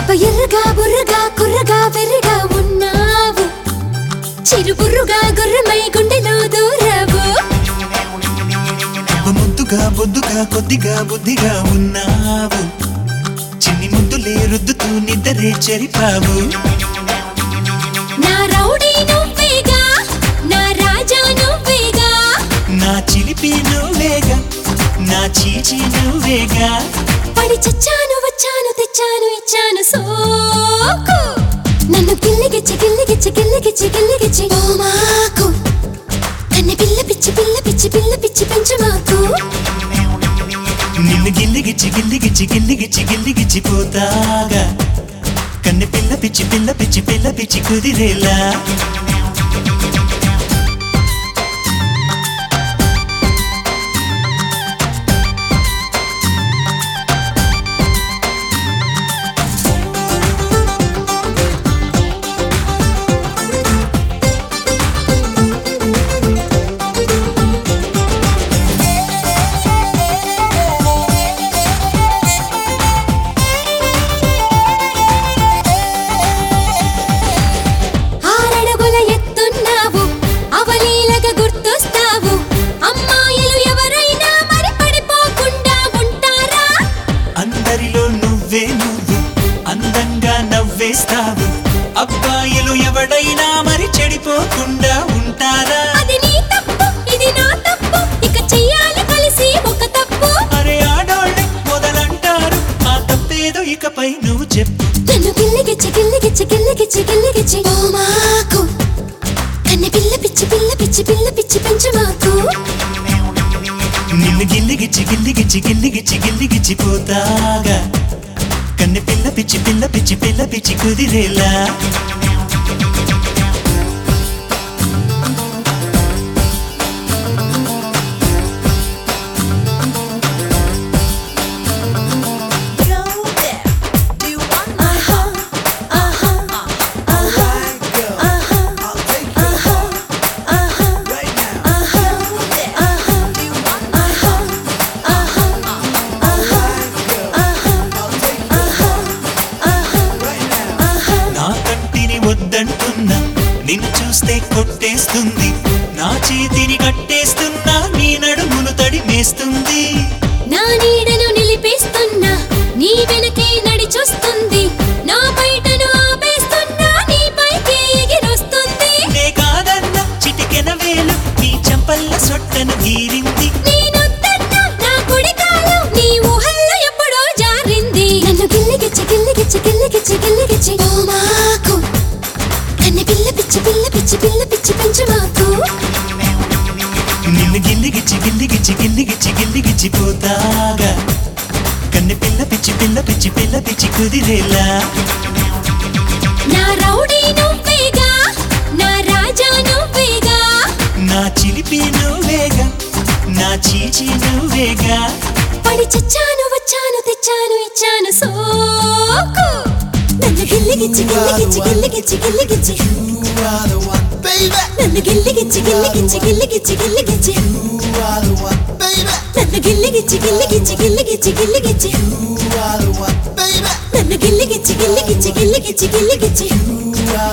అబ్బ ఎర్రగా బుర్రగా కుర్రగా వెర్రగా ఉన్నావు చిరుబుర్రుగా గుర్రమై గుండెలో దూరావు ముద్దుగా బొద్దుగా కొద్దిగా బుద్ధిగా ఉన్నావు చిన్ని ముద్దులే రుద్దుతూ నిద్రే చెరిపావు నా రౌడీ నువ్వేగా నా రాజా నువ్వేగా నా చిలిపి నువ్వేగా నా చీచి నువ్వేగా పడి చచ్చాను వచ్చాను తెచ్చాను ఇచ్చాను సోకు నన్ను గిల్లిగిచ్చి గిల్లిగిచ్చి గిల్లిగిచ్చి గిల్లిగిచ్చి ఓ మాకు కన్నె పిల్ల పిచ్చి పిల్ల పిచ్చి పిల్ల పిచ్చి పెంచు మాకు నిన్ను గిల్లిగిచ్చి గిల్లిగిచ్చి గిల్లిగిచ్చి గిల్లిగిచ్చి పోతాగా కన్నె పిల్ల పిచ్చి పిల్ల పిచ్చి పిల్ల పిచ్చి కుదిరేలా ఆరడుగుల ఎత్తున్నావు అవలీలగా గుర్తొస్తావు అమ్మాయిలు ఎవరైనా మరి పడిపోకుండా ఉంటారా అందరిలో నువ్వే నువ్వు అందంగా నవ్వేస్తావు అబ్బాయిలు ఎవడైనా మరి చెడిపోకుండా ఉంటారా అది నీ తప్పు ఇది నా తప్పు ఇక చెయ్యాలి కలిసి ఒక తప్పు అరే ఆడోళ్ళే మొదలంటారు ఆ తప్పేదో ఇకపై నువ్వు చెప్పు నన్ను గిల్లిగిచ్చి గిల్లిగిచ్చి గిల్లిగిచ్చి గిల్లిగిచ్చి ఓ మాకు కన్నె పిల్ల పిచ్చి పిల్ల పిచ్చి పిల్ల పిచ్చి పెంచు మాకు నిన్ను గిల్లిగిచ్చి గిల్లిగిచ్చి గిల్లిగిచ్చి గిల్లిగిచ్చి పోతాగా కన్నె పిల్ల పిచ్చి పిల్ల పిచ్చి పిల్ల పిచ్చి కుదిరేలా నా కంటిని వద్దంటున్నా నిన్ను చూస్తే కొట్టేస్తుంది నా చేతిని కట్టేస్తున్నా నీ నడుమును తడిమేస్తుంది నా నీడను నిలిపేస్తున్నా నీ వెనకే నడి చూస్తుంది నా బయటను ఆపేస్తున్నా నీ పైకి ఎగిరొస్తుంది నే కాదన్న చిటికెన వేలు నీ చంపల్ల సొట్టను గీరింది నేనొద్దన్నా నా కుడి కాలు నీ ఊహల్లో ఎప్పుడో జారింది నన్ను గిల్లిగిచ్చి గిల్లిగిచ్చి గిల్లిగిచ్చి గిల్లిగిచ్చి ఓ మాకు కన్నె పిల్ల పిచ్చి పిల్ల పిచ్చి పిల్ల పిచ్చి పెంచు మాకు నిన్ను గిల్లిగిచ్చి గిల్లిగిచ్చి గిల్లిగిచ్చి గిల్లిగిచ్చి పోతాగా కన్నె పిల్ల పిచ్చి పిల్ల పిచ్చి పిల్ల పిచ్చి కుదిరేలా నా రౌడీ నువ్వేగా నా రాజా నువ్వేగా నా చిలిపి నువ్వేగా నా చీచి నువ్వేగా పడి చచ్చాను వచ్చాను తెచ్చాను ఇచ్చాను సోకు నన్ను గిల్లిగిచ్చి గిల్లిగిచ్చి గిల్లిగిచ్చి గిల్లిగిచ్చి You are the one, baby. నన్ను గిల్లిగిచ్చి గిల్లిగిచ్చి గిల్లిగిచ్చి గిల్లిగిచ్చి You are the one, baby. నన్ను గిల్లిగిచ్చి గిల్లిగిచ్చి గిల్లిగిచ్చి గిల్లిగిచ్చి You are the one, baby. నన్ను గిల్లిగిచ్చి గిల్లిగిచ్చి గిల్లిగిచ్చి గిల్లిగిచ్చి You are